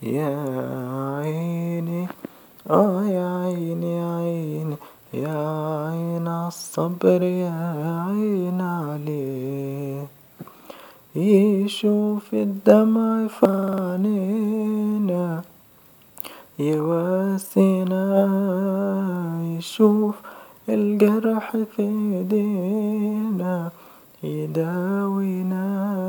يا عيني آه يا عيني يا عيني يا عين عالصبر يا عين عليه يشوف الدمع في عينينا يواسينا يشوف الجرح في ايدينا يداوينا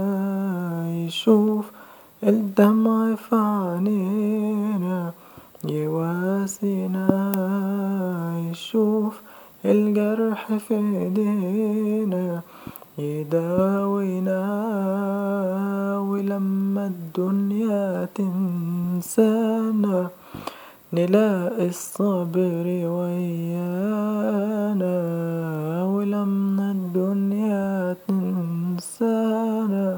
يشوف الدمع في عينينا يواسينا يشوف الجرح في ايدينا يداوينا ولما الدنيا تنسانا نلاقي الصبر ويانا ولما الدنيا تنسانا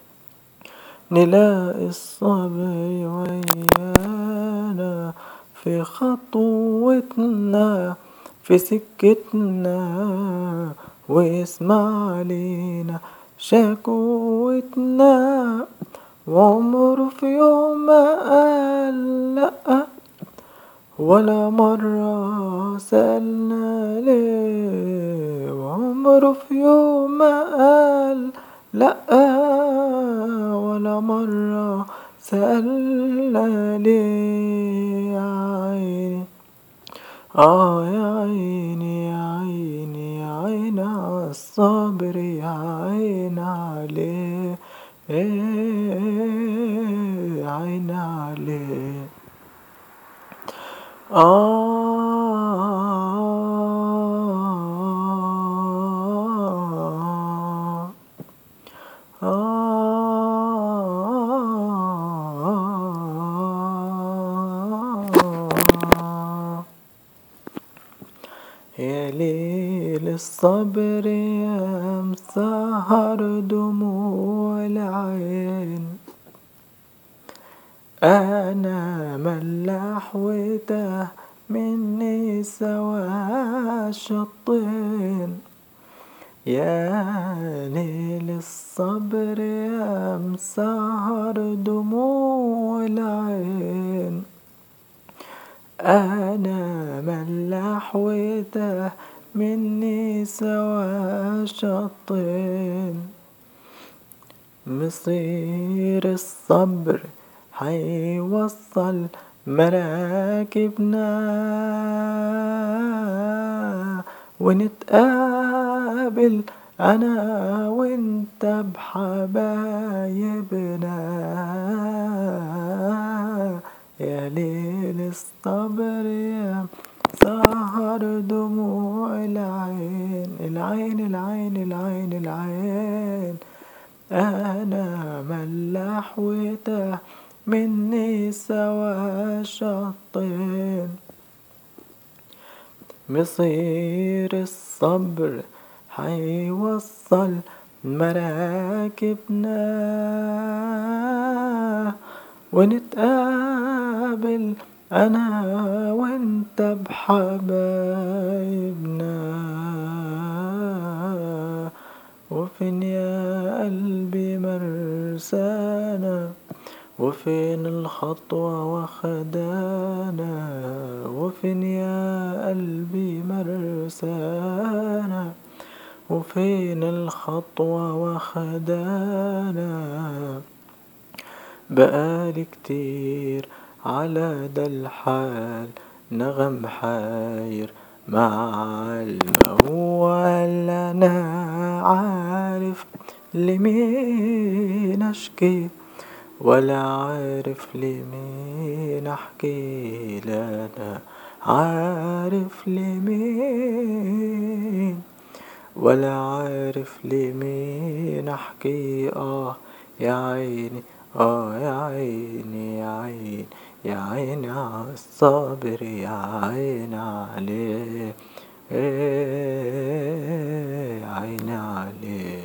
نلاقي الصبر ويانا في خطوتنا في سكتنا ويسمع لينا شكوتنا وعمره في يوم ما قال لأ ولا مرة سألنا ليه وعمره في يوم ما قال لأ ولا مرة سألنا ليه يا عيني آه يا عيني يا عيني يا عين عالصبر يا عين عليه يا عين عليه آه آه يا ليل الصبر يا مسهر دموع العين أنا ملاح وتاه مني سوا الشطين يا ليل الصبر يا مسهر دموع العين أنا ملاح وتاه مني سوا شطين مصير الصبر حيوصل مراكبنا ونتقابل أنا وانت بحبايبنا يا ليل الصبر يا سهر دموع العين العين العين العين العين أنا ملاح وتاه مني سوا شطين مصير الصبر حيوصل مراكبنا ونتقابل أنا وانت بحبايبنا وفين يا قلبي مرسانا وفين الخطوة واخدانا وفين يا قلبي مرسانا وفين الخطوة واخدانا بقالي كتير على دا الحال نغم حاير مع الموال أنا عارف لمين أشكي ولا عارف لمين أحكي لا أنا عارف لمين ولا عارف لمين أحكي آه يا عيني آه يا عيني يا عيني يا عيني عالصابر يا عيني عليه يا عيني عليه